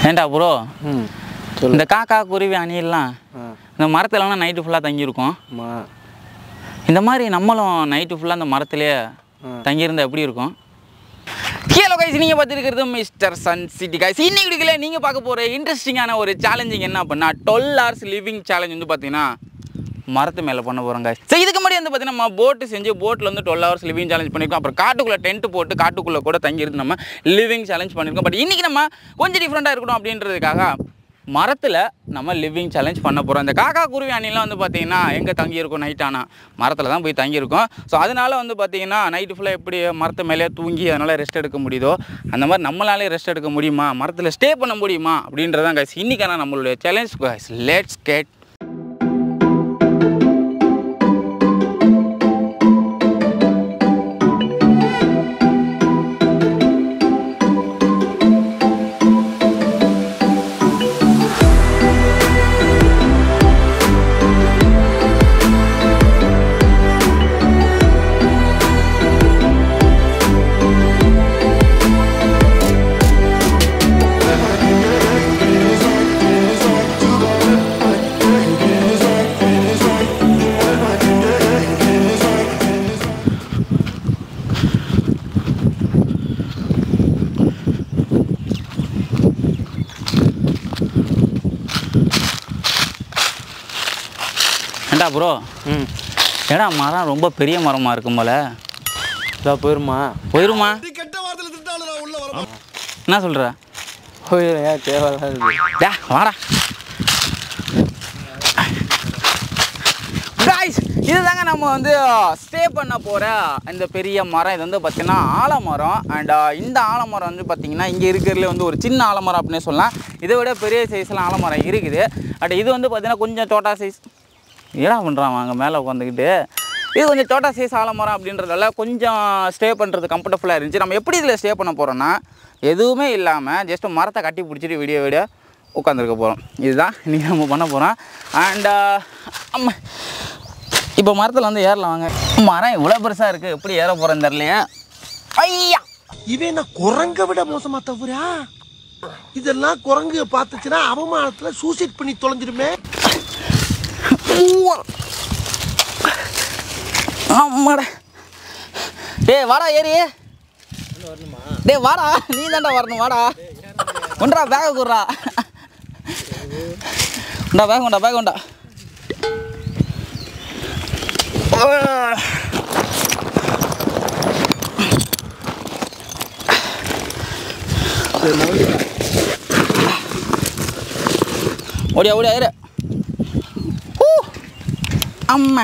ஏண்டா ப்ரோ ம் இந்த காக்கா குருவி அணிலாம் ஆ இந்த மரத்துலலாம் நைட்டு ஃபுல்லாக தங்கியிருக்கோம் ஆமாம் இந்த மாதிரி நம்மளும் நைட்டு ஃபுல்லாக அந்த மரத்துலேயே தங்கியிருந்தா எப்படி இருக்கும் ஹலோ கைஸ் நீங்கள் பார்த்துருக்கிறது மிஸ்டர் சன் சிட்டி கைஸ் இன்னைக்கு வீடியோல நீங்கள் பார்க்க போகிற இன்ட்ரெஸ்டிங்கான ஒரு சேலஞ்சிங் என்ன அப்படின்னா டுவெல் ஹவர்ஸ் லிவிங் சேலஞ்ச் வந்து பார்த்தீங்கன்னா மரத்து மேலே பண்ண போகிறோம் guys ஸோ இதுக்கு முன்னாடி வந்து பார்த்தீங்கன்னா நம்ம போட்டு செஞ்சு போட்டில் வந்து டுவெல் ஹவர்ஸ் லிவிங் சேலஞ்ச் பண்ணியிருக்கோம் அப்புறம் காட்டுக்குள்ளே டென்ட் போட்டு காட்டுக்குள்ளே கூட தங்கியிருந்து நம்ம லிவிங் சேலஞ்ச் பண்ணியிருக்கோம் பட் இன்றைக்கி நம்ம கொஞ்சம் டிஃப்ரெண்ட்டாக இருக்கணும் அப்படின்றதுக்காக மரத்தில் நம்ம லிவிங் சேலஞ்ச் பண்ண போகிறோம் இந்த காக்கா குருவி அணிலாம் வந்து பார்த்தீங்கன்னா எங்கே தங்கியிருக்கோம் நைட் ஆனால் மரத்தில் தான் போய் தங்கியிருக்கோம் ஸோ அதனால வந்து பார்த்தீங்கன்னா நைட்டு ஃபுல்லாக எப்படி மரத்து மேலே தூங்கி அதனால் ரெஸ்ட் எடுக்க முடியுதோ அந்த மாதிரி நம்மளாலே ரெஸ்ட் எடுக்க முடியுமா மரத்தில் ஸ்டே பண்ண முடியுமா அப்படின்றதான் கைஸ் இன்றைக்கான நம்மளுடைய சேலஞ்ச் கைஸ் லெட்ஸ் கெட் ஏண்டா ப்ரோ ம் ஏடா மரம் ரொம்ப பெரிய மரமாக இருக்கும் போல இதா போயிருமா போயிருமா என்ன சொல்கிற போயிடும் ஏன் தேவையில்லாது டே வாடா காய்ஸ் இதுதாங்க நம்ம வந்து ஸ்டே பண்ண போகிற இந்த பெரிய மரம் இது வந்து பார்த்திங்கன்னா ஆலமரம் அண்ட் இந்த ஆலமரம் வந்து பார்த்திங்கன்னா இங்கே இருக்கிறதுல வந்து ஒரு சின்ன ஆலமரம் அப்படின்னே சொல்லலாம் இதை விட பெரிய சைஸ்லாம் ஆலமரம் இருக்குது பட் இது வந்து பார்த்திங்கன்னா கொஞ்சம் தோட்டா சைஸ் ஏடா பண்ணுறான் அங்கே மேலே உட்காந்துக்கிட்டு இது கொஞ்சம் தோட்டா சைஸ் ஆலமரம் அப்படின்றதால கொஞ்சம் ஸ்டே பண்ணுறது கம்ஃபர்டபுளாக இருந்துச்சு நம்ம எப்படி இதில் ஸ்டே பண்ண போகிறோன்னா எதுவுமே இல்லாமல் ஜஸ்ட் மரத்தை கட்டி பிடிச்சிட்டு வீடியோ வீடியோ உட்காந்துருக்க போகிறோம் இதுதான் இன்றைக்கி நம்ம பண்ண போகிறோம் அண்ட் அம்மா இப்போ மரத்தில் வந்து ஏறலாம் வாங்க மரம் இவ்வளோ பெருசாக இருக்குது எப்படி ஏற போகிறேன்னு தெரியலையே ஐயா இவன் என்ன குரங்க விட மோசமா தவிரா இதெல்லாம் குரங்கு பார்த்துச்சுன்னா அவமானத்துல சூசைட் பண்ணி தொலைஞ்சிருமே ஆமாடா டேய் வாடா ஏறி டேய் வாடா நீ தான்டா வரணும் வாடா ஒன்றா பேக குடுறா உண்டா பேக் உண்டா பேக் உண்டா ஓடியா ஓடியா ஏறு ஊ அம்மா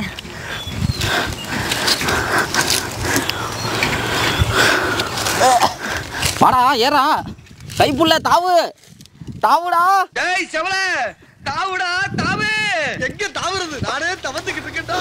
வாடா ஏறா கைப்புள்ள தாவு தாவுடா டேய் செவல தாவுடா தாவு எங்க தாவுறது நானே தவந்துக்கிட்டு இருக்கேன்டா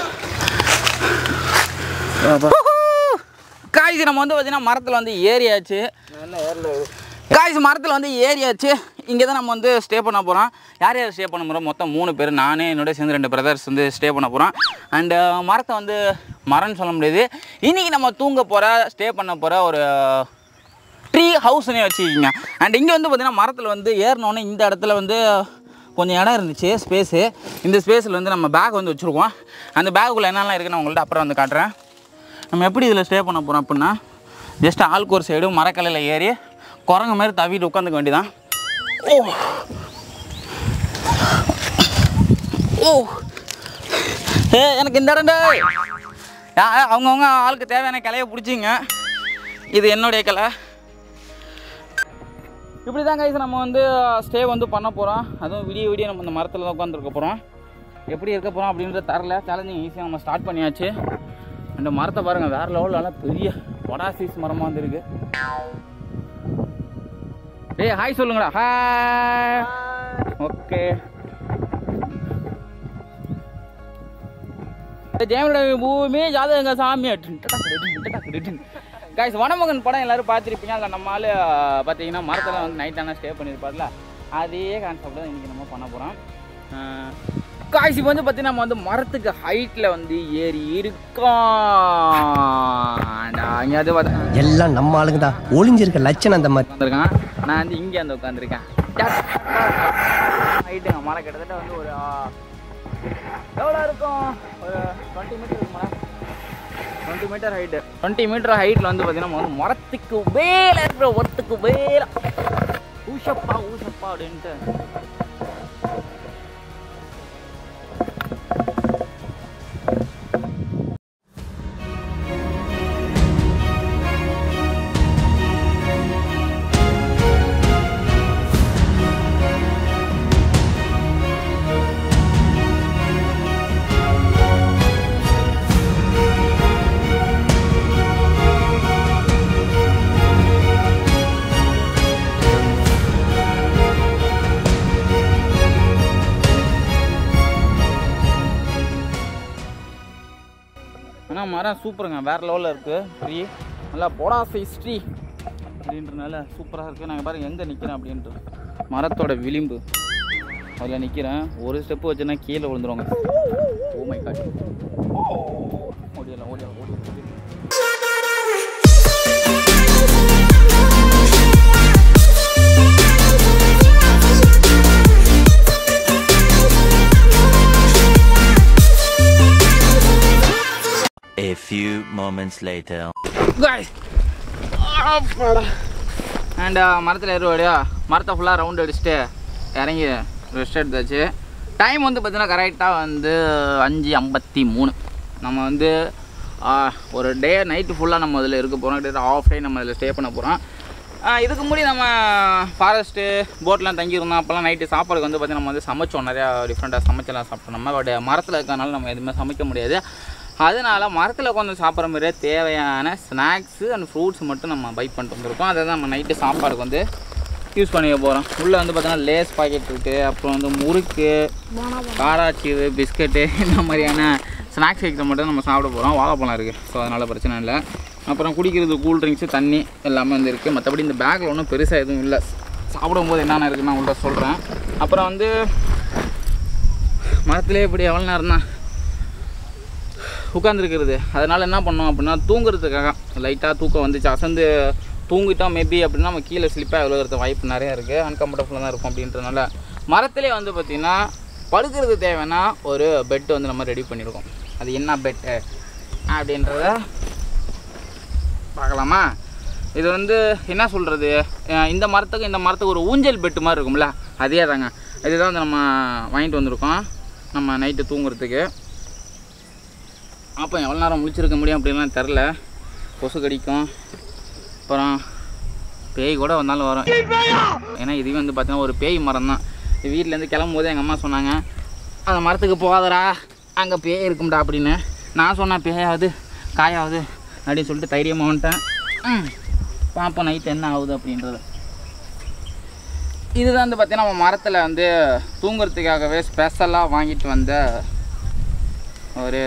காய்ச்சி நம்ம வந்து பார்த்தீங்கன்னா மரத்தில் வந்து ஏறியாச்சு காய்ச்சி மரத்தில் வந்து ஏறியாச்சு இங்கே தான் நம்ம வந்து ஸ்டே பண்ண போகிறோம் யார் யார் ஸ்டே பண்ண போகிறோம் மொத்தம் மூணு பேர் நானே என்னோட சேர்ந்து ரெண்டு பிரதர்ஸ் வந்து ஸ்டே பண்ண போகிறோம் அண்டு மரத்தை வந்து மரம்னு சொல்ல முடியாது இன்றைக்கி நம்ம தூங்க போகிற ஸ்டே பண்ண போகிற ஒரு ட்ரீ ஹவுஸ்னே வச்சுக்கிங்க அண்ட் இங்கே வந்து பார்த்திங்கன்னா மரத்தில் வந்து ஏறினோன்னே இந்த இடத்துல வந்து கொஞ்சம் இடம் இருந்துச்சு ஸ்பேஸு இந்த ஸ்பேஸில் வந்து நம்ம பேக் வந்து வச்சுருக்கோம் அந்த பேக்குள்ளே என்னெல்லாம் இருக்குன்னு உங்கள்ட்ட அப்புறம் வந்து காட்டுறேன் நம்ம எப்படி இதில் ஸ்டே பண்ண போகிறோம் அப்படின்னா ஜஸ்ட் ஆளுக்கு ஒரு சைடு மரக்கலையில் ஏறி குரங்கு மாதிரி தவிட்டு உட்காந்துக்க வேண்டியதான் ஓ ஓ ஏ எனக்கு இந்த இடம் டேய். யா அவங்கவுங்க ஆளுக்கு தேவையான கிளைய பிடிச்சிங்க இது என்னுடைய கிளை இப்படி தான் கைஸ் நம்ம வந்து ஸ்டே வந்து பண்ண போகிறோம் அதுவும் விடிய விடிய நம்ம இந்த மரத்தில் தான் உட்காந்துருக்க போகிறோம் எப்படி இருக்க போகிறோம் அப்படின்றது தரல சேலஞ்சிங் ஈஸியாக நம்ம ஸ்டார்ட் பண்ணியாச்சு அந்த மரத்தை பாருங்கள் வேறு லெவலில் நல்லா பெரிய வடா சைஸ் மரமாக வந்துருக்கு டேய் ஹாய் சொல்லுங்கடா ஹாய் ஓகே ஜெயமோட பூமி ஜாதகங்க சாமி காய்ஸ் வனமகன் படம் எல்லாரும் பார்த்துருப்பீங்க அதில் நம்ம ஆள் பார்த்தீங்கன்னா மரத்தில் வந்து நைட் ஆனால் ஸ்டே பண்ணியிருப்பார்ல அதே கான்செப்ட் தான் இன்றைக்கி நம்ம பண்ண போகிறோம் காய்ஸ் இப்போ வந்து பார்த்தீங்கன்னா நம்ம வந்து மரத்துக்கு ஹைட்டில் வந்து ஏறி இருக்கோம் அங்கேயாவது பார்த்தா எல்லாம் நம்ம ஆளுங்க தான் ஒளிஞ்சிருக்க லட்சணம் அந்த மாதிரி உட்காந்துருக்கான் நான் வந்து இங்கே வந்து உட்காந்துருக்கேன் ஹைட்டுங்க மரம் கிட்டத்தட்ட வந்து ஒரு ஆ, எவ்வளோ இருக்கும் ஒரு டுவெண்ட்டி மீட்டர் இருக்குமா twenty meter height twenty meter ஹைட்டில் வந்து பார்த்தீங்கன்னா நம்ம வந்து மரத்துக்கு வேலை இருக்கிற ஒருத்துக்கு வேலை ஊஷப்பா ஊஷப்பா அப்படின்ட்டு ஆனால் மரம் சூப்பருங்க வேறு லெவலில் இருக்குது ட்ரீ நல்லா பொடாசை ஹிஸ்ட்ரி அப்படின்றனால சூப்பராக இருக்குது நாங்கள் பாருங்க எங்கே நிற்கிறேன் அப்படின்ட்டு மரத்தோட விளிம்பு அதில் நிற்கிறேன் ஒரு ஸ்டெப்பு வச்சுன்னா கீழே விழுந்துருவாங்க ஓ மை காட் ஓடியலாம் ஓடியலாம் ஓடியலாம் A few moments later. And மரத்தில் ஏறுவாடியா மரத்தை ஃபுல்லாக ரவுண்ட் அடிச்சுட்டு இறங்கி ரெஸ்ட் எடுத்தாச்சு டைம் வந்து பார்த்தீங்கன்னா கரெக்டாக வந்து அஞ்சு ஐம்பத்தி மூணு நம்ம வந்து ஆஹ், ஒரு டே நைட்டு ஃபுல்லாக நம்ம அதில் இருக்க போகிறோம் கிட்டத்தட்ட ஆஃப் டே நம்ம அதில் ஸ்டே பண்ண போகிறோம் இதுக்கு முன்னாடி நம்ம ஃபாரஸ்ட்டு போட்லாம் தங்கியிருந்தோம் அப்போல்லாம் நைட்டு சாப்பாடுக்கு வந்து பார்த்திங்கன்னா நம்ம வந்து சமைச்சோம் நிறையா டிஃப்ரெண்ட்டாக சமைச்செல்லாம் சாப்பிட்டோம் நம்ம பட் மரத்தில் இருக்கறனால நம்ம எதுவுமே சமைக்க முடியாது அதனால் மரத்தில் உட்காந்து சாப்பிட்ற மாதிரியே தேவையான ஸ்நாக்ஸு அண்ட் ஃப்ரூட்ஸ் மட்டும் நம்ம பை பண்ணிட்டு வந்திருக்கோம் அதை தான் நம்ம நைட்டு சாப்பாடுக்கு வந்து யூஸ் பண்ணிக்க போகிறோம் உள்ளே வந்து பார்த்தீங்கன்னா லேஸ் பாக்கெட் இருக்குது அப்புறம் வந்து முறுக்கு காராச்சீவு பிஸ்கட்டு இந்த மாதிரியான ஸ்நாக்ஸ் ஐட்டம் மட்டும் நம்ம சாப்பிட போகிறோம் வாழைப்பழம் இருக்குது ஸோ அதனால் பிரச்சனை இல்லை அப்புறம் குடிக்கிறது கூல் ட்ரிங்க்ஸு தண்ணி எல்லாமே வந்து இருக்குது மற்றபடி இந்த பேக்கில் ஒன்றும் பெருசாக எதுவும் இல்லை சாப்பிடும்போது என்னென்ன இருக்குன்னு நான் உங்கள்கிட்ட சொல்கிறேன் அப்புறம் வந்து மரத்துலேயே இப்படி எவ்வளோ நேரம் தான் உட்காந்துருக்கிறது அதனால் என்ன பண்ணோம் அப்படின்னா தூங்குறதுக்காக லைட்டாக தூக்கம் வந்துச்சு அசந்து தூங்கிட்டோம் மேபி அப்படின்னா நம்ம கீழே ஸ்லிப்பாக விழுகிறது வாய்ப்பு நிறையா இருக்குது அன்கம்ஃபர்டபுளாக தான் இருக்கும் அப்படின்றதுனால மரத்திலே வந்து பார்த்திங்கன்னா படுக்கிறது தேவைன்னா ஒரு பெட் வந்து நம்ம ரெடி பண்ணியிருக்கோம் அது என்ன பெட்டு அப்படின்றத பார்க்கலாமா இது வந்து என்ன சொல்கிறது இந்த மரத்துக்கு இந்த மரத்துக்கு ஒரு ஊஞ்சல் பெட்டு மாதிரி இருக்கும்ல அதே தாங்க இதுதான் வந்து நம்ம வாங்கிட்டு வந்திருக்கோம் நம்ம நைட்டு தூங்குறதுக்கு அப்போ எவ்வளோ நேரம் முழிச்சிருக்க முடியும் அப்படின்லாம் தெரில கொசு கடிக்கும் அப்புறம் பேய் கூட வந்தாலும் வரும் ஏன்னா இதுவே வந்து பார்த்தீங்கன்னா ஒரு பேய் மரம் தான் வீட்டிலேருந்து கிளம்பும் போது எங்கள் அம்மா சொன்னாங்க அந்த மரத்துக்கு போகாதடா அங்கே பேய் இருக்கும்டா அப்படின்னு நான் சொன்னேன் பேயாவது காயாவது அப்படின்னு சொல்லிட்டு தைரியமாக வந்துட்டேன் ம் பார்ப்போம் நைட் என்ன ஆகுது அப்படின்றது இதுதான் வந்து பார்த்தீங்கன்னா நம்ம மரத்தில் வந்து தூங்குறதுக்காகவே ஸ்பெஷலாக வாங்கிட்டு வந்த ஒரு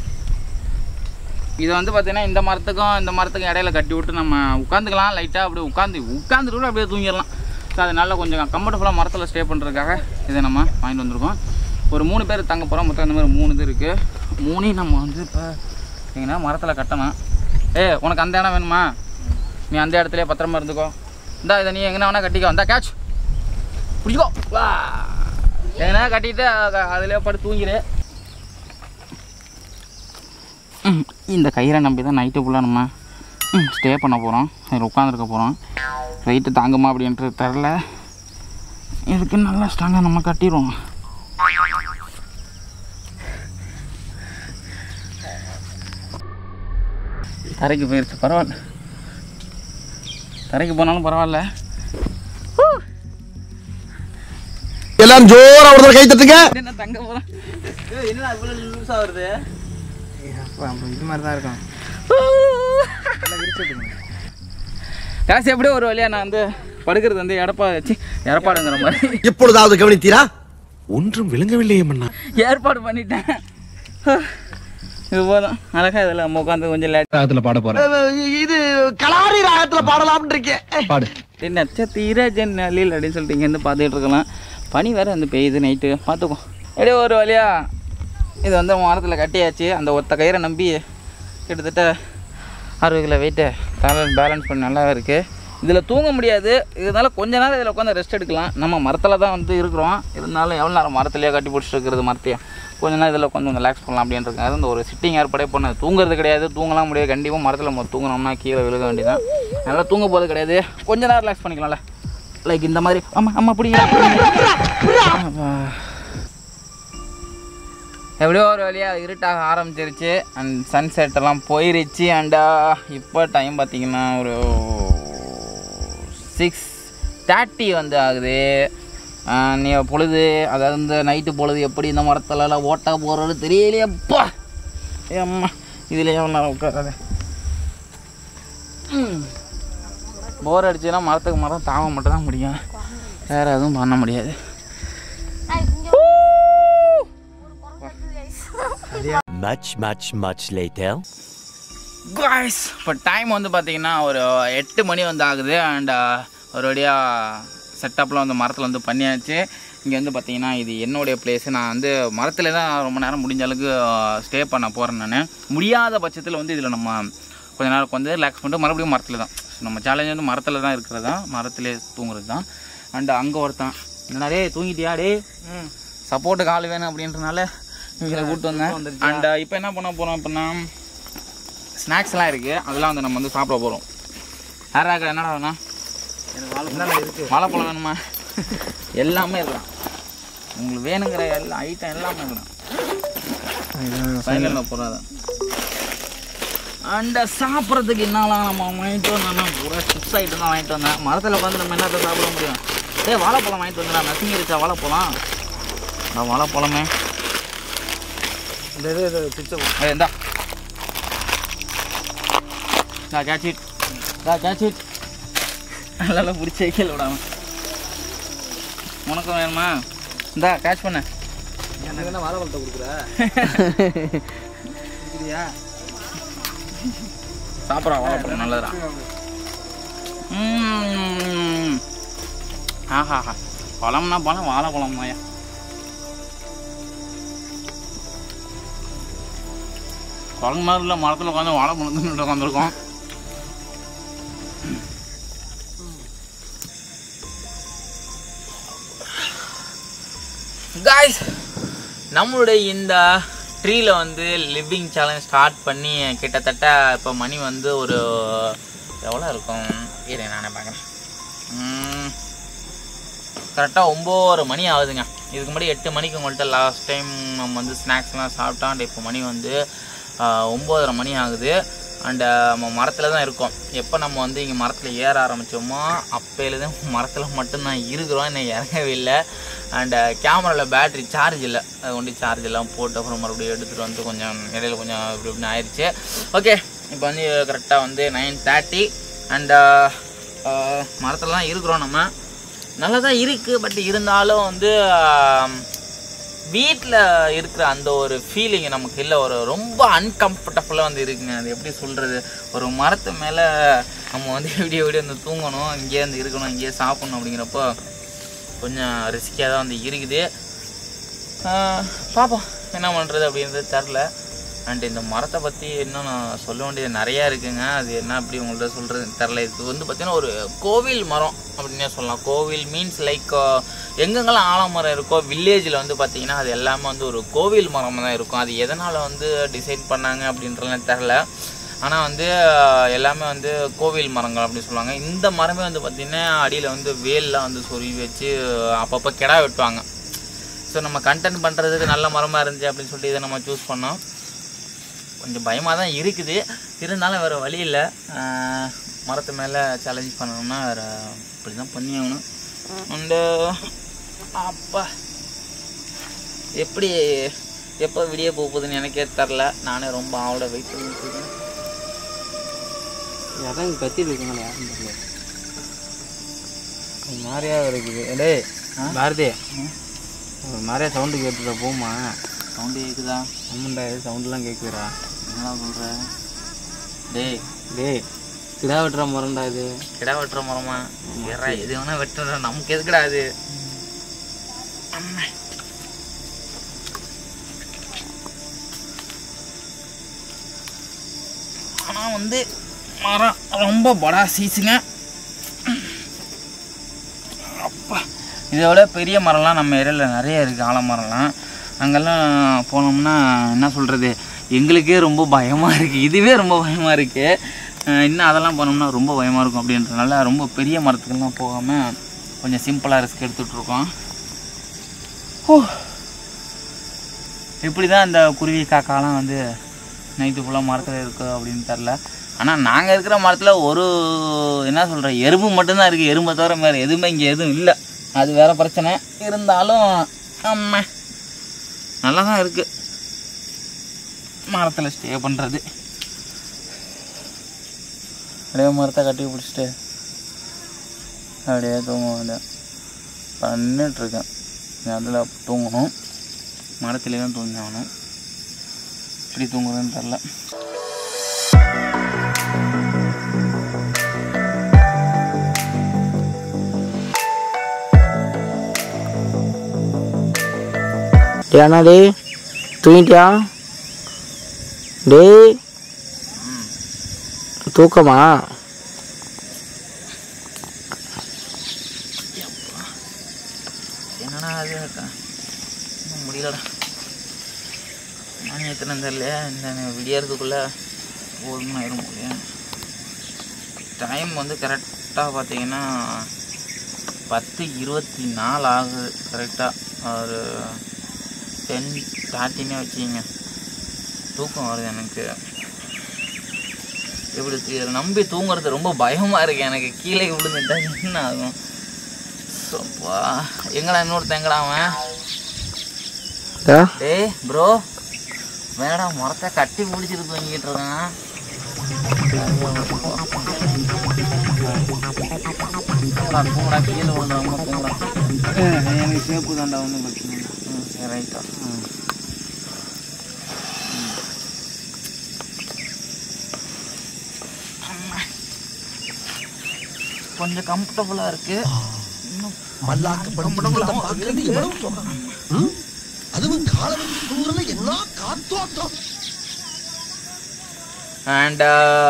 இதை வந்து பார்த்தீங்கன்னா இந்த மரத்துக்கும் இந்த மரத்துக்கும் இடையில கட்டி விட்டு நம்ம உட்காந்துக்கலாம் லைட்டாக அப்படியே உட்காந்து உட்காந்துட்டு கூட அப்படியே தூங்கிடலாம் ஸோ அதனால கொஞ்சம் கம்ஃபர்டபுளாக மரத்தில் ஸ்டே பண்ணுறதுக்காக இதை நம்ம வாங்கிட்டு வந்திருக்கோம் ஒரு மூணு பேர் தங்க போகிறோம் மொத்தம் இந்த மாதிரி மூணு இது இருக்குது மூணையும் நம்ம வந்து இப்போ எங்கன்னா மரத்தில் கட்டணும் ஏ உனக்கு அந்த இடம் வேணுமா நீ அந்த இடத்துலயே பத்திரமா இருந்துக்கோ இந்தா இதை நீ எங்கன்னா வேணால் கட்டிக்கோ இந்தா கேட்ச் பிடிச்சிக்கோ வா எங்கன்னா கட்டிட்டு அதிலே படுத்து தூங்கிடு ம், இந்த கயிறை நம்பி தான் நைட்டு ஃபுல்லாக நம்ம ஸ்டே பண்ண போகிறோம் அதில் உட்காந்துருக்க போகிறோம் ரைட்டு தாங்குமா அப்படின்றது தெரில இதுக்கு நல்லா ஸ்ட்ராங்காக நம்ம கட்டிடுவோம் தரைக்கு போயிருச்சு பரவாயில்ல தரைக்கு போனாலும் பரவாயில்ல எல்லாரும் ஜோரா ஒரு தடவை கை தட்டுங்க என்ன தங்க போகிறோம் என்ன இவ்வளோ லூஸாக வருது இது மாதிரி தான் இருக்கும் காசு எப்படியோ ஒரு வழியாக நான் வந்து படுக்கிறது வந்து எடப்பா வச்சு எடப்பாடுங்கிற மாதிரி இப்பொழுதாவது கவனித்தீரா ஒன்றும் விளங்கவில்லையே மன்னா ஏற்பாடு பண்ணிட்டேன் இது போதும் அழகா இதில் நம்ம உட்காந்து கொஞ்சம் லேட் ராகத்துல பாட போறேன் இது கலாரி ராகத்துல பாடலாம்னு இருக்கேன் பாடு நட்சத்திர ஜன்னலில் அப்படின்னு சொல்லிட்டு இங்கேருந்து பார்த்துட்டு இருக்கலாம் பனி வேறு வந்து பெய்யுது நைட்டு பார்த்துக்கோ அப்படியே ஒரு வழியா இது வந்து மரத்தில் கட்டியாச்சு அந்த ஒத்த கயிறை நம்பி கிட்டத்தட்ட அறுபது கிலோ வெயிட்டு பேலன்ஸ் பேலன்ஸ் பண்ணி நல்லா இருக்குது இதில் தூங்க முடியாது இதனால கொஞ்ச நேரம் இதில் உட்காந்து ரெஸ்ட் எடுக்கலாம் நம்ம மரத்தில் தான் வந்து இருக்கிறோம் இருந்தாலும் எவ்வளோ நேரம் மரத்துலேயே கட்டி பிடிச்சிட்டு இருக்கிறது மரத்தையே கொஞ்ச நேரம் இதில் கொஞ்சம் ரிலாக்ஸ் பண்ணலாம் அப்படின்றதுக்காக இந்த ஒரு சிட்டிங் ஏற்பாடே பண்ண தூங்குறது கிடையாது தூங்கலாம் முடியாது கண்டிப்பாக மரத்தில் நம்ம தூங்கினோம்னா கீழே விழுக வேண்டியதான் நல்லா தூங்க போகிறது கிடையாது கொஞ்ச நேரம் ரிலாக்ஸ் பண்ணிக்கலாம்ல லைக் இந்த மாதிரி ஆமாம் ஆமாம் பிடிங்க எப்படியோ ஒரு வழியாக இருட்டாக ஆரம்பிச்சிருச்சு அண்ட் சன்செட் எல்லாம் போயிருச்சு அண்டா இப்போ டைம் பார்த்தீங்கன்னா ஒரு சிக்ஸ் தேர்ட்டி வந்து ஆகுது ஆஹ் நீ பொழுது அதாவது இந்த நைட்டு பொழுது எப்படி இந்த மரத்துலலாம் ஓட்டா போகிறது தெரியலையப்பா ஏம்மா இதில் எவ்வளோ நேரம் உட்காராது போர் அடிச்சுன்னா மரத்துக்கு மரம் தாவ மட்டும் தான் முடியும் வேறு எதுவும் பண்ண முடியாது Much, much, much later. Guys இப்போ டைம் வந்து பார்த்தீங்கன்னா ஒரு எட்டு மணி வந்து ஆகுது அண்ட் ஒரு வழியாக செட்டப்லாம் வந்து மரத்தில் வந்து பண்ணியாச்சு இங்கே வந்து பார்த்தீங்கன்னா இது என்னுடைய பிளேஸு நான் வந்து மரத்தில் தான் ரொம்ப நேரம் முடிஞ்ச அளவுக்கு ஸ்டே பண்ண போகிறேன் நான் முடியாத பட்சத்தில் வந்து இதில் நம்ம கொஞ்ச நேரம் வந்து ரிலாக்ஸ் பண்ணிட்டு மறுபடியும் மரத்தில் தான் நம்ம சேலஞ்ச் வந்து மரத்தில் தான் இருக்கிறது தான் மரத்திலே தூங்குறது தான் அண்ட் அங்கே ஒருத்தன் என்னடா டேய் தூங்கிட்டியா டே சப்போர்ட்டுக்கு ஆள் வேணும் அப்படின்றனால இவங்களை கூப்பிட்டு வந்தேன் அண்ட் இப்போ என்ன பண்ண போகிறோம் அப்படின்னா ஸ்நாக்ஸ்லாம் இருக்குது அதெல்லாம் வந்து நம்ம வந்து சாப்பிட போகிறோம் யாராக்கா என்னடா வேணும் வாழைப்பழம் வேணுமா எல்லாமே இருக்கலாம் உங்களுக்கு வேணுங்கிற எல்லா ஐட்டம் எல்லாமே இருக்கலாம் ஃபைனலில் போகிறாதான் அண்ட சாப்பிட்றதுக்கு என்னலாம் நம்ம வாங்கிட்டு வந்தோம்னா பூரா சிப்ஸ் ஐட்டம் தான் வாங்கிட்டு வந்தேன் மரத்தில் உட்காந்து நம்ம என்னத்தை சாப்பிட முடியும் ஏய் வாழைப்பழம் வாங்கிட்டு வந்துடா நசுங்கிருச்சா வாழைப்பழம் நான் வாழைப்பழமே இந்த இது இது பிச்சை ஏய் இந்தா நான் கேட்ச் இட் நான் கேட்ச் இட் நல்லா பிடிச்ச கீழே விடாம உனக்கும் வேணுமா இந்தா கேட்ச் பண்ண எனக்கு என்ன வாழைப்பழத்தை கொடுக்குற கொடுக்குறியா சாப்பிட்றா வாழைப்பழம் நல்லதுடா ம். ஆஹாஹா பழம்னா பழம் வாழைப்பழம் தாயா குழம்பு மாதிரி இல்லை மரத்தில் உட்காந்து வாழைப்பழம் தின்னுட்டு உட்காந்துருக்கோம் காய்ஸ் நம்மளுடைய இந்த ட்ரீல வந்து லிவிங் சேலஞ்ச் ஸ்டார்ட் பண்ணி கிட்டத்தட்ட இப்போ மணி வந்து ஒரு எவ்வளோ இருக்கும் இரு நானே பார்க்குறேன் கரெக்டாக ஒம்பது மணி ஆகுதுங்க இதுக்கு முன்னாடி எட்டு மணிக்கு உங்கள்கிட்ட லாஸ்ட் டைம் நம்ம வந்து ஸ்நாக்ஸ்லாம் சாப்பிட்டோம் அண்ட் இப்போ மணி வந்து ஆஹ், ஒம்போதரை மணி ஆகுது அண்டு நம்ம மரத்தில் தான் இருக்கோம் எப்போ நம்ம வந்து இங்கே மரத்தில் ஏற ஆரம்பித்தோமோ அப்போலேருந்து மரத்தில் மட்டும்தான் இருக்கிறோம் இன்னும் இறங்கவே இல்லை அண்டு கேமராவில் பேட்டரி சார்ஜ் இல்லை அது கொண்டு சார்ஜ் எல்லாம் போட்டு அப்புறம் மறுபடியும் எடுத்துகிட்டு வந்து கொஞ்சம் இடையில கொஞ்சம் இப்படி இப்படின்னு ஆயிடுச்சு ஓகே இப்போ வந்து கரெக்டாக வந்து நைன் தேர்ட்டி அண்டு மரத்தில் தான் இருக்கிறோம் நம்ம நல்லா தான் இருக்குது பட் இருந்தாலும் வந்து வீட்டில் இருக்கிற அந்த ஒரு ஃபீலிங் நமக்கு இல்லை ஒரு ரொம்ப அன்கம்ஃபர்டபுளாக வந்து இருக்குங்க அது எப்படி சொல்கிறது ஒரு மரத்து மேலே நம்ம வந்து விடிய விடிய வந்து தூங்கணும் இங்கேயே வந்து இருக்கணும் இங்கேயே சாப்பிடணும் அப்படிங்கிறப்போ கொஞ்சம் ரிஸ்கியாக தான் வந்து இருக்குது ஆஹ் பார்ப்போம் என்ன பண்ணுறது அப்படின்றது தெரில அண்ட் இந்த மரத்தை பற்றி இன்னும் நான் சொல்ல வேண்டியது நிறையா இருக்குங்க அது என்ன அப்படி உங்கள்ட்ட சொல்கிறது தெரில இது வந்து பார்த்திங்கன்னா ஒரு கோவில் மரம் அப்படின்னே சொல்லலாம் கோவில் மீன்ஸ் லைக் எங்கெங்கெல்லாம் ஆலமரம் இருக்கோ வில்லேஜில் வந்து பார்த்திங்கன்னா அது எல்லாமே வந்து ஒரு கோவில் மரம் தான் இருக்கும் அது எதனால் வந்து டிசைட் பண்ணாங்க அப்படின்றலாம் தெரில ஆனால் வந்து அஹ், எல்லாமே வந்து கோவில் மரங்கள் அப்படின்னு சொல்லுவாங்க இந்த மரமே வந்து பார்த்திங்கன்னா அடியில் வந்து வேல்லாம் வந்து சொருவி வச்சு அப்பப்போ கிடா வெட்டுவாங்க ஸோ நம்ம கண்டென்ட் பண்ணுறதுக்கு நல்ல மரமாக இருந்துச்சு அப்படின்னு சொல்லிட்டு இதை நம்ம சூஸ் பண்ணோம் கொஞ்சம் பயமாக தான் இருக்குது இருந்தாலும் வேறு வழி இல்லை ஆஹ் மரத்து மேலே சேலஞ்ச் பண்ணணும்னா வேறு இப்படி தான் பண்ணி ஆகணும் அண்டு அப்பா எப்படி எப்போ விடிய போகுதுன்னு எனக்கே தெரில நானே ரொம்ப ஆவலோட வெயிட் பண்ணிட்டு இருக்கேன் யாரும் கத்திட்டு இருக்காங்களா யாரும் தெரியல ஒரு மாதிரியா இருக்குது டேய் பாரதி ஒரு மாதிரியா சவுண்டு கேட்டுதா போமா சவுண்டு கேட்குதா ஆமாண்டா சவுண்டெலாம் கேட்குதுடா என்ன சொல்கிற டேய் டேய் கிடா வெட்டுற மரம்டா இது கிடா வெட்டுற மரமா வேற எது வேணா வெட்டுற நமக்கு எதுக்குடா அது அம்மா. ஆனா வந்து மரம் ரொம்ப படா சீஸுங்க இதை விட பெரிய மரம்லாம் நம்ம ஏரியாவில் நிறைய இருக்குது ஆலமரம்லாம் அங்கெல்லாம் போனோம்னா என்ன சொல்கிறது எங்களுக்கே ரொம்ப பயமாக இருக்குது இதுவே ரொம்ப பயமாக இருக்குது இன்னும் அதெல்லாம் போனோம்னா ரொம்ப பயமாக இருக்கும் அப்படின்றதுனால ரொம்ப பெரிய மரத்துக்கெல்லாம் போகாமல் கொஞ்சம் சிம்பிளாக ரிஸ்க் எடுத்துகிட்ருக்கோம் ஓ எப்படி தான் இந்த குருவி காக்காலாம் வந்து நைட்டு ஃபுல்லாக மரத்தில் இருக்கு அப்படின்னு தெரில ஆனால் நாங்கள் இருக்கிற மரத்தில் ஒரு என்ன சொல்கிற எறும்பு மட்டும்தான் இருக்குது எறும்பை தவிர வேறு எதுவுமே இங்கே எதுவும் இல்லை அது வேற பிரச்சனை இருந்தாலும் ஆமா நல்லா தான் இருக்குது மரத்தில் ஸ்டே பண்ணுறது அப்படியே மரத்தை கட்டி பிடிச்சிட்டு அப்படியே தூங்குவோம் பண்ணிட்டுருக்கேன் அதில் தூங்கணும் மரத்துலேயே தான் தூங்கி ஆகணும் எப்படி தூங்குறதுன்னு தெரில ஏண்ணா டேய் தூங்கிட்டியா டேய் தூக்கமா என்னடா அது இன்னும் முடியலடா மணி எத்தனை தெரியல இந்த விடியறதுக்குள்ளே போதும்னு ஆயிரும் முடியும் டைம் வந்து கரெக்டாக பார்த்தீங்கன்னா பத்து இருபத்தி நாலு ஆகுது கரெக்டாக ஒரு டென் தேர்ட்டினே வச்சுக்கிங்க தூக்கம் வருது எனக்கு இப்படி இதை நம்பி தூங்குறது ரொம்ப பயமாக இருக்கு எனக்கு கீழே விழுந்துட்டா என்ன ஆகும் சப்பா எங்கடா இன்னொருத்தன் எங்கடா அவன் ஆ? டேய் ப்ரோ வேடா மரத்தை கட்டி பிடிச்சிட்டு தூங்கிட்டு இருக்கான் தூங்கடா தூங்கடா கீழே விழுந்தவங்க தூங்கடா எனக்கு சேப்பு தாண்டா ஒன்றும் பிரச்சனை இல்லை ம் சரி ரைட்டா ம் கொஞ்சம் கம்ஃபர்டபுளாக இருக்குது இன்னும் மல்லாக்கப்படும் குடும்பத்தை பார்க்கறது எவ்வளவு சுகம் ம்? அதுவும் காலம் தூரல என்ன காத்தோட்டம் அண்ட்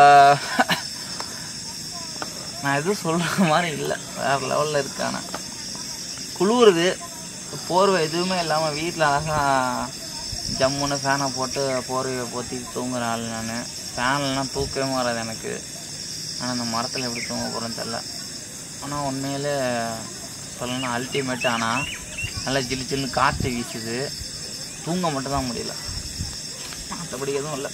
நான் எதுவும் சொல்கிற மாதிரி இல்லை வேறு லெவலில் இருக்கான குளிருது போர்வை எதுவுமே இல்லாமல் வீட்டில் அழகாக ஜம்முன்னு ஃபேனை போட்டு போர்வையை போற்றி தூங்குற ஆள் நான் ஃபேன்லாம் தூக்கவே வராது எனக்கு ஆனால் அந்த மரத்தில் எப்படி தூங்க போகிறேன்னு தெரில ஆனால் உண்மையிலே சொல்லணும்னா அல்டிமேட் ஆனால் நல்லா ஜில்லு ஜில்லுன்னு காற்று வீசுது தூங்க மட்டும் தான் முடியல மற்றபடி எதுவும் இல்லை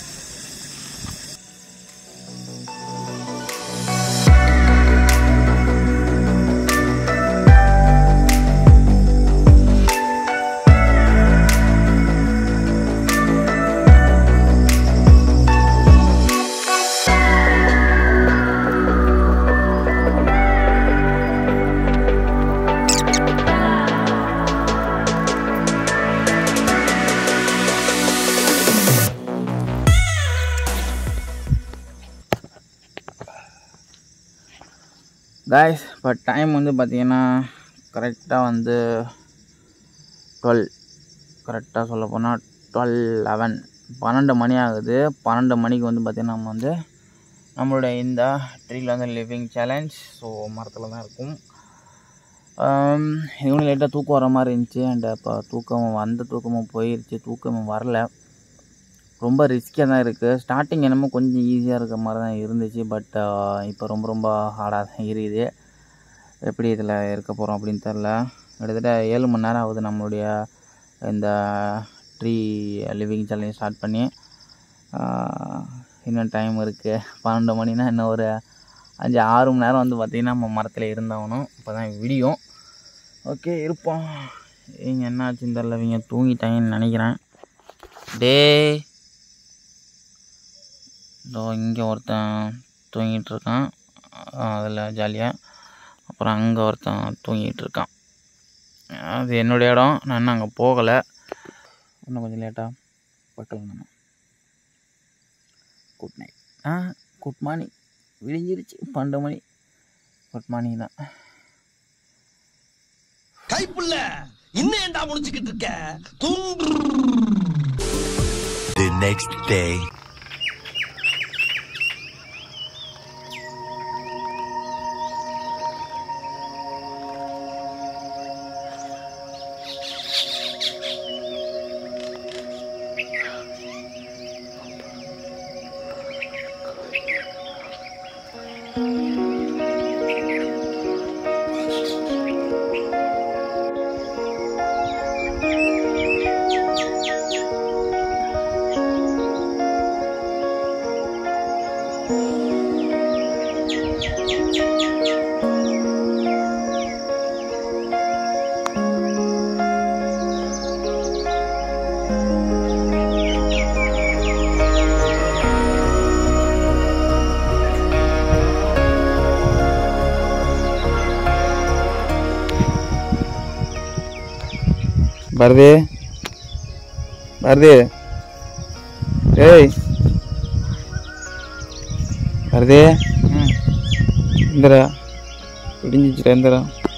காய்ஸ் இப்போ டைம் வந்து பார்த்தீங்கன்னா கரெக்டாக வந்து டுவெல் கரெக்டாக சொல்ல போனால் டுவெல் லெவன் பன்னெண்டு மணி ஆகுது பன்னெண்டு மணிக்கு வந்து பார்த்திங்கன்னா நம்ம வந்து நம்மளுடைய இந்த ட்ரீல வந்து லிவிங் சேலஞ்ச் ஸோ மரத்தில் தான் இருக்கும் இவனு லைட்டாக தூக்கம் வர மாதிரி இருந்துச்சு அண்ட் இப்போ தூக்கம் வந்த தூக்கமும் போயிடுச்சு தூக்கமும் வரல ரொம்ப ரிஸ்கியாக தான் இருக்குது ஸ்டார்டிங் என்னமோ கொஞ்சம் ஈஸியாக இருக்க மாதிரி தான் இருந்துச்சு பட் இப்போ ரொம்ப ரொம்ப ஹார்டாக தான் இருக்குது எப்படி இதில் இருக்க போகிறோம் அப்படின்னு தெரில கிட்டத்தட்ட ஏழு மணி நேரம் ஆகுது நம்மளுடைய இந்த ட்ரீ லிவிங் சேலஞ்ச் ஸ்டார்ட் பண்ணி ஆஹ், இன்னும் டைம் இருக்குது பன்னெண்டு மணினா இன்னும் ஒரு அஞ்சு ஆறு மணி நேரம் வந்து பார்த்திங்கன்னா நம்ம மரத்தில் இருந்தாகணும் இப்போ தான் விடியும் ஓகே இருப்போம் இவங்க என்ன ஆச்சுன்னு தெரில இவங்க தூங்கிட்டாங்கன்னு நினைக்கிறேன் டேய் இதோ இங்கே ஒருத்தன் தூங்கிட்டு இருக்கான் அதில் ஜாலியாக அப்புறம் அங்கே ஒருத்தன் தூங்கிட்டு இருக்கான் அது என்னுடைய இடம் நான் இன்னும் அங்கே போகலை இன்னும் கொஞ்சம் லேட்டாக வைக்கலாம் நம்ம குட் நைட் ஆ குட் மார்னிங் விடிஞ்சிருச்சு பன்னெண்டு மணி குட் மார்னிங் தான் கைப்புள்ள இன்னும் ஏன்டா முடிச்சுக்கிட்டு இருக்க தூங்கு The next day. Bharathi Bharathi ஏய் பாரதி இந்தரா விடிஞ்சிச்சுடா இந்தரா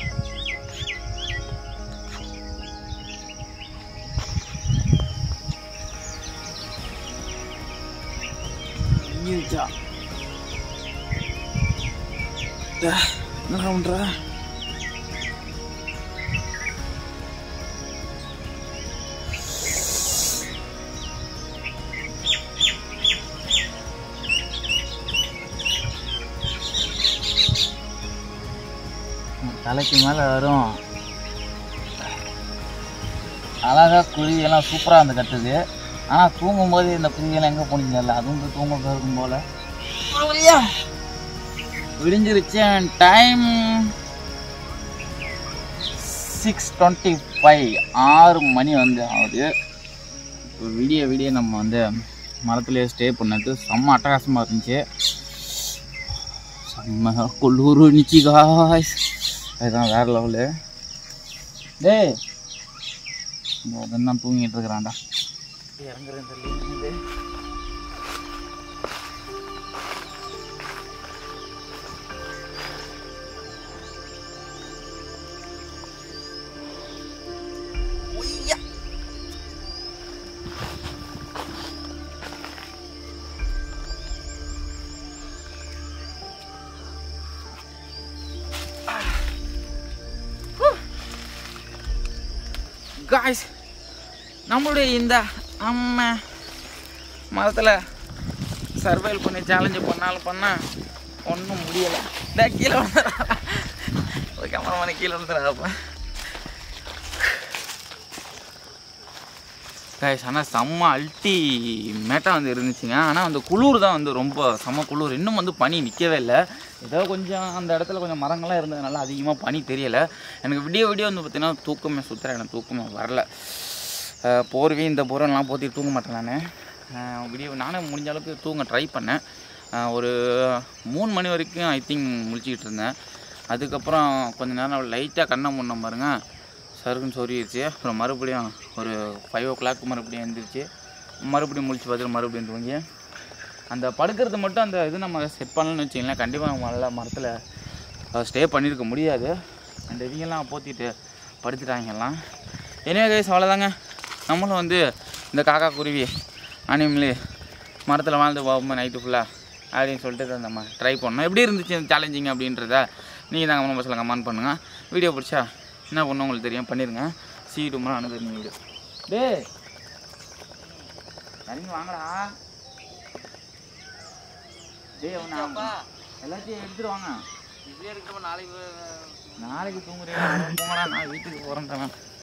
என்னடா பண்ற தலைக்கு மேலே வரும் அழகா குருவியெல்லாம் சூப்பராக வந்து கட்டுது ஆனால் தூங்கும்போது இந்த குருவியெல்லாம் எங்கே போனீங்க தெரியல அதுவும் வந்து தூங்க போயிருக்கும் போல ஒரு வழியா விடிஞ்சிருச்சு டைம் சிக்ஸ் டுவெண்ட்டி ஃபைவ் ஆறு மணி வந்து ஆகுது இப்போ விடிய விடிய நம்ம வந்து மரத்துலேயே ஸ்டே பண்ணது செம்ம அட்டகாசமாக இருந்துச்சு செம்ம குளிர் இருந்துச்சு காய்ஸ் அதுதான் வேற லெவலு டேய் தான் தூங்கிட்டு இருக்கிறான்டா இறங்குறேன் தள்ளி காய்ஸ் நம்மளுடைய இந்த அம்மா மரத்தில் சர்வைவல் பண்ணி சேலஞ்சு பண்ணாலும் பண்ணால் ஒன்றும் முடியலை இந்த கீழே வந்துடுறா ஒரு கேமராமேனு கீழே வந்துடுறாப்ப காய்ஸ் ஆனால் செம்ம அல்ட்டி மேட்டாக வந்து இருந்துச்சுங்க ஆனால் அந்த குளிர் தான் வந்து ரொம்ப செம்ம குளிர் இன்னும் வந்து பனி நிற்கவே இல்லை ஏதோ கொஞ்சம் அந்த இடத்துல கொஞ்சம் மரங்கள்லாம் இருந்ததுனால அதிகமாக பனி தெரியலை எனக்கு விடிய விடிய வந்து பார்த்தீங்கன்னா தூக்கமே சுற்றுறேன் எனக்கு தூக்கமே வரல அஹ் போர்வை இந்த போரெல்லாம் போத்தி தூங்க மாட்டேன் நான் விடிய நானும் முடிஞ்ச அளவுக்கு தூங்க ட்ரை பண்ணேன் அஹ் ஒரு மூணு மணி வரைக்கும் ஐ திங்க் முழிச்சிக்கிட்டு இருந்தேன் அதுக்கப்புறம் கொஞ்ச நேரம் லைட்டாக கண்ணை முன்ன பாருங்க சருக்குன்னு சொருகிருச்சு அப்புறம் மறுபடியும் ஒரு ஃபைவ் ஓ கிளாக் மறுபடியும் எழுந்திரிச்சு மறுபடியும் முழிச்சு பார்த்துட்டு மறுபடியும் தூங்கி அந்த படுக்கிறது மட்டும் அந்த இது நம்ம செட் பண்ணலன்னு வச்சிங்களேன் கண்டிப்பாக நம்ம நல்ல மரத்தில் ஸ்டே பண்ணியிருக்க முடியாது அந்த இவங்கெல்லாம் போத்திட்டு படுத்துட்டாங்க எல்லாம் எனவே கைஸ் அவ்வளோதாங்க நம்மளும் வந்து இந்த காக்கா குருவி அனிமலு மரத்தில் வாழ்ந்து போகும்போது நைட்டு ஃபுல்லாக அப்படின்னு சொல்லிட்டு நம்ம ட்ரை பண்ணோம் எப்படி இருந்துச்சு இந்த சேலஞ்சிங் அப்படின்றத நீங்கள் தான் கமெண்ட் பாக்ஸில் கமெண்ட் பண்ணுங்கள் வீடியோ பிடிச்சா என்ன பண்ணணும் உங்களுக்கு தெரியும் பண்ணிடுங்க சீ ரொம்ப அனுபவி வீடியோ டேய் இறங்கி வாங்கடா டேய் அவனை எல்லாத்தையும் எடுத்துட்டு வாங்க இப்படியே இருக்கிறப்ப நாளைக்கு நாளைக்கு தூங்குறேன் போங்கடா நான் வீட்டுக்கு போகிறேன்